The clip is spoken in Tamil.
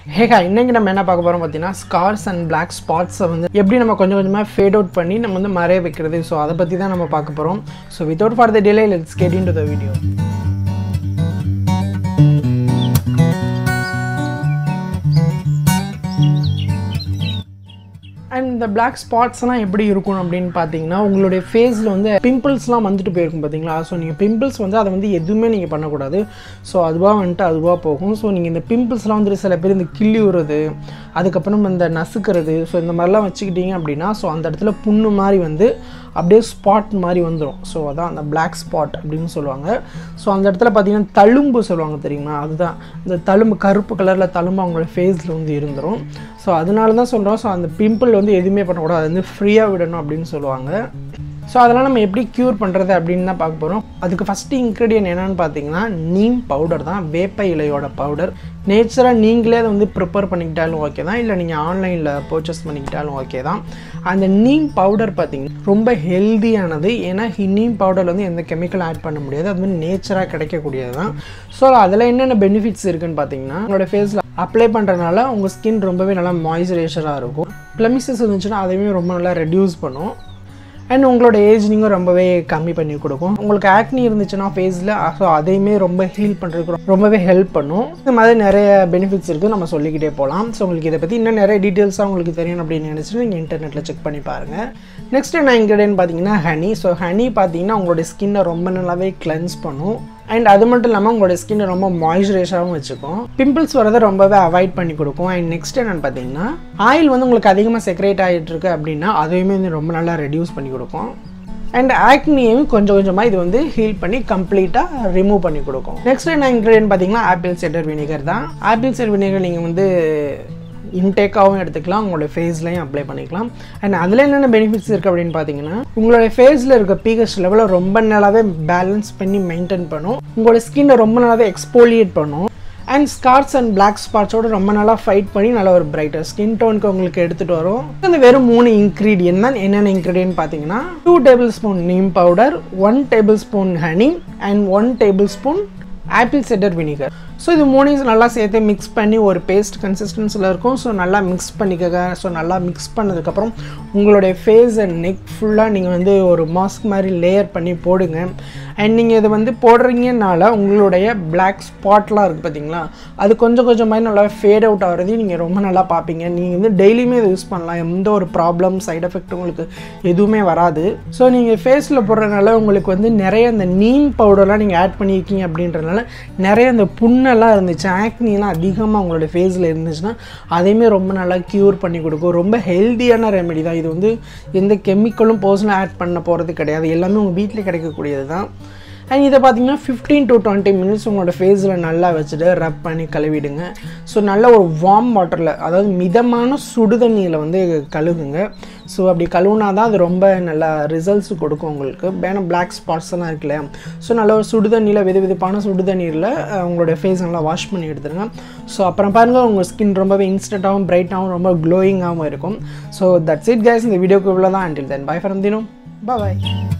ஹேகா இன்னைக்கு நம்ம என்ன பார்க்க போகிறோம் பார்த்தீங்கன்னா ஸ்கார்ஸ் அண்ட் பிளாக் ஸ்பாட்ஸை வந்து எப்படி நம்ம கொஞ்சம் கொஞ்சமாக ஃபேட் அவுட் பண்ணி நம்ம வந்து மறைய வைக்கிறது ஸோ அதை பற்றி தான் நம்ம பார்க்க போகிறோம் so without for the delay let's get into the video and இந்த பிளாக் ஸ்பாட்ஸ்லாம் எப்படி இருக்கும் அப்படின்னு பார்த்தீங்கன்னா உங்களுடைய ஃபேஸில் வந்து பிம்பிள்ஸ்லாம் வந்துட்டு போயிருக்கும் பார்த்தீங்களா ஸோ நீங்கள் பிம்பிள்ஸ் வந்து அதை வந்து எதுவுமே நீங்கள் பண்ணக்கூடாது ஸோ அதுவாக வந்துட்டு அதுவாக போகும் ஸோ நீங்கள் இந்த பிம்பிள்ஸ்லாம் வந்துட்டு சில பேர் இந்த கிள்ளி விடுறது அதுக்கப்புறம் இந்த நசுக்கிறது ஸோ இந்த மாதிரிலாம் வச்சுக்கிட்டீங்க அப்படின்னா ஸோ அந்த இடத்துல புண்ணு மாதிரி வந்து அப்படியே ஸ்பாட் மாதிரி வந்துடும் ஸோ அதான் அந்த பிளாக் ஸ்பாட் அப்படின்னு சொல்லுவாங்க ஸோ அந்த இடத்துல பார்த்தீங்கன்னா தழும்பு சொல்லுவாங்க தெரியுமா அதுதான் இந்த தழும்பு கருப்பு கலரில் தழும்பு அவங்களோட ஃபேஸில் வந்து இருந்துடும் ஸோ அதனால தான் சொல்கிறோம் ஸோ அந்த பிம்பிள் வந்து எதுவுமே பண்ணக்கூடாது அது வந்து ஃப்ரீயாக விடணும் அப்படின்னு சொல்லுவாங்க ஸோ அதெல்லாம் நம்ம எப்படி க்யூர் பண்ணுறது அப்படின்னு தான் பார்க்க போகிறோம் அதுக்கு ஃபஸ்ட்டு இன்க்ரீடியன்ட் என்னென்னு பார்த்தீங்கன்னா நீம் பவுடர் தான் வேப்ப இலையோட பவுடர் நேச்சராக நீங்களே அதை வந்து ப்ரிப்பேர் பண்ணிக்கிட்டாலும் ஓகே தான் இல்லை நீங்கள் ஆன்லைனில் பர்ச்சேஸ் பண்ணிக்கிட்டாலும் ஓகே தான் அந்த நீம் பவுடர் பார்த்தீங்கன்னா ரொம்ப ஹெல்தியானது ஏன்னா நீம் பவுடரில் வந்து எந்த கெமிக்கல் ஆட் பண்ண முடியாது அது வந்து நேச்சராக கிடைக்கக்கூடியது தான் ஸோ அதில் என்னென்ன பெனிஃபிட்ஸ் இருக்குன்னு பார்த்தீங்கன்னா உங்களோட ஃபேஸில் அப்ளை பண்ணுறதுனால உங்கள் ஸ்கின் ரொம்பவே நல்லா மாய்ஸ்சரைசராக இருக்கும் ப்ளமிசஸ் இருந்துச்சுன்னா அதையுமே ரொம்ப நல்லா ரெடியூஸ் பண்ணும் அண்ட் உங்களோட ஏஜ்னிங்கும் ரொம்பவே கம்மி பண்ணி கொடுக்கும் உங்களுக்கு ஆக்னி இருந்துச்சுன்னா ஃபேஸில் ஸோ அதையுமே ரொம்ப ஹீல் பண்ணுறதுக்கு ரொம்பவே ஹெல்ப் பண்ணும் இந்த மாதிரி நிறைய பெனிஃபிட்ஸ் இருக்குது நம்ம சொல்லிக்கிட்டே போகலாம் ஸோ உங்களுக்கு இதை பற்றி இன்னும் நிறைய டீட்டெயில்ஸாக உங்களுக்கு தெரியும் அப்படின்னு நினச்சிட்டு நீங்கள் இன்டர்நெட்டில் செக் பண்ணி பாருங்கள் நெக்ஸ்ட் என்ன இன்க்ரீடியன்ட் பார்த்தீங்கன்னா ஹனி ஸோ ஹனி பார்த்தீங்கன்னா உங்களோட ஸ்கின்னை ரொம்ப நல்லாவே கிளென்ஸ் பண்ணும் அண்ட் அது மட்டும் இல்லாமல் உங்களோட ஸ்கின்னை ரொம்ப மாய்ஸ்சரைஸாகவும் வச்சுக்கும் பிம்பிள்ஸ் வரதை ரொம்பவே அவாய்ட் பண்ணி கொடுக்கும் அண்ட் நெக்ஸ்ட் என்னென்னு பார்த்தீங்கன்னா ஆயில் வந்து உங்களுக்கு அதிகமாக செக்ரேட் ஆகிட்டு இருக்கு அப்படின்னா அதையுமே வந்து ரொம்ப நல்லா ரெடியூஸ் பண்ணி கொடுக்கும் அண்ட் ஆக்னியையும் கொஞ்சம் கொஞ்சமாக இது வந்து ஹீல் பண்ணி கம்ப்ளீட்டாக ரிமூவ் பண்ணி கொடுக்கும் நெக்ஸ்ட் என்ன இன்க்ரீடியன்ட் பார்த்தீங்கன்னா ஆப்பிள் செடர் வினிகர் தான் ஆப்பிள் செடர் வினிகர் நீங்கள் வந்து இன்டேக்காகவும் எடுத்துக்கலாம் உங்களோட ஃபேஸ்லையும் அப்ளை பண்ணிக்கலாம் அண்ட் அதில் என்னென்ன பெனிஃபிட்ஸ் இருக்குது அப்படின்னு பார்த்தீங்கன்னா உங்களோட ஃபேஸில் இருக்க பிஹெச் லெவலை ரொம்ப நாளாகவே பேலன்ஸ் பண்ணி மெயின்டைன் பண்ணும் உங்களோட ஸ்கின்னை ரொம்ப நாளாகவே எக்ஸ்போலியேட் பண்ணும் அண்ட் ஸ்கார்ஸ் அண்ட் பிளாக் ஸ்பாட்ஸோட ரொம்ப நாளாக ஃபைட் பண்ணி நல்ல ஒரு பிரைட்டர் ஸ்கின் டோனுக்கு உங்களுக்கு எடுத்துகிட்டு வரும் இந்த வெறும் மூணு இன்க்ரீடியன்ட் தான் என்னென்ன இன்க்ரீடியன்ட் பார்த்தீங்கன்னா two tablespoon neem powder one tablespoon honey and one tablespoon apple cider vinegar so இது மூணையும் நல்லா சேர்த்து மிக்ஸ் பண்ணி ஒரு பேஸ்ட் கன்சிஸ்டன்சியில் இருக்கும் ஸோ நல்லா மிக்ஸ் பண்ணிக்கங்க ஸோ நல்லா மிக்ஸ் பண்ணதுக்கப்புறம் உங்களுடைய ஃபேஸ் அண்ட் நெக் ஃபுல்லாக நீங்கள் வந்து ஒரு மாஸ்க் மாதிரி லேயர் பண்ணி போடுங்க அண்ட் நீங்கள் இதை வந்து போடுறீங்கனால உங்களுடைய பிளாக் ஸ்பாட்லாம் இருக்குது பார்த்தீங்களா அது கொஞ்சம் கொஞ்சமாக நல்லா ஃபேட் அவுட் ஆகிறதையும் நீங்கள் ரொம்ப நல்லா பார்ப்பீங்க நீங்கள் வந்து டெய்லியுமே இதை யூஸ் பண்ணலாம் எந்த ஒரு ப்ராப்ளம் சைட் எஃபெக்ட் உங்களுக்கு எதுவுமே வராது ஸோ நீங்கள் ஃபேஸில் போடுறதுனால உங்களுக்கு வந்து நிறைய அந்த நீம் பவுடர்லாம் நீங்கள் ஆட் பண்ணியிருக்கீங்க அப்படின்றதுனால நிறைய அந்த புண்ணெல்லாம் இருந்துச்சு ஆக்னிலாம் அதிகமாக உங்களோட ஃபேஸில் இருந்துச்சுன்னா அதையுமே ரொம்ப நல்லா க்யூர் பண்ணி கொடுக்கும் ரொம்ப ஹெல்த்தியான ரெமெடி தான் இது வந்து எந்த கெமிக்கலும் பர்சனல் ஆட் பண்ண போகிறது கிடையாது எல்லாமே உங்கள் வீட்டில் கிடைக்கக்கூடியது தான் அண்ட் இதை பார்த்தீங்கன்னா ஃபிஃப்டீன் டு டுவெண்ட்டி மினிட்ஸ் உங்களோட ஃபேஸில் நல்லா வச்சுட்டு ரப் பண்ணி கழுவிடுங்க ஸோ நல்ல ஒரு வார்ம் வாட்டரில் அதாவது மிதமான சுடு தண்ணியில் வந்து கழுவுங்க ஸோ அப்படி கழுவுனா தான் அது ரொம்ப நல்லா ரிசல்ட்ஸ் கொடுக்கும் உங்களுக்கு ஏன்னா பிளாக் ஸ்பாட்ஸ் எல்லாம் இருக்குல்ல ஸோ நல்ல ஒரு சுடு தண்ணியில் வெது வெதுப்பான சுடு தண்ணீரில் உங்களுடைய ஃபேஸ் நல்லா வாஷ் பண்ணி எடுத்துருங்க ஸோ அப்புறம் பாருங்கள் உங்கள் ஸ்கின் ரொம்பவே இன்ஸ்டண்ட்டாகவும் பிரைட்டாகவும் ரொம்ப க்ளோயிங்காகவும் இருக்கும் ஸோ தட்ஸ் இட் கேஸ் இந்த வீடியோக்கு இவ்வளோ தான் அண்டில் தென் பை ஃப்ரம் தினம் பாய்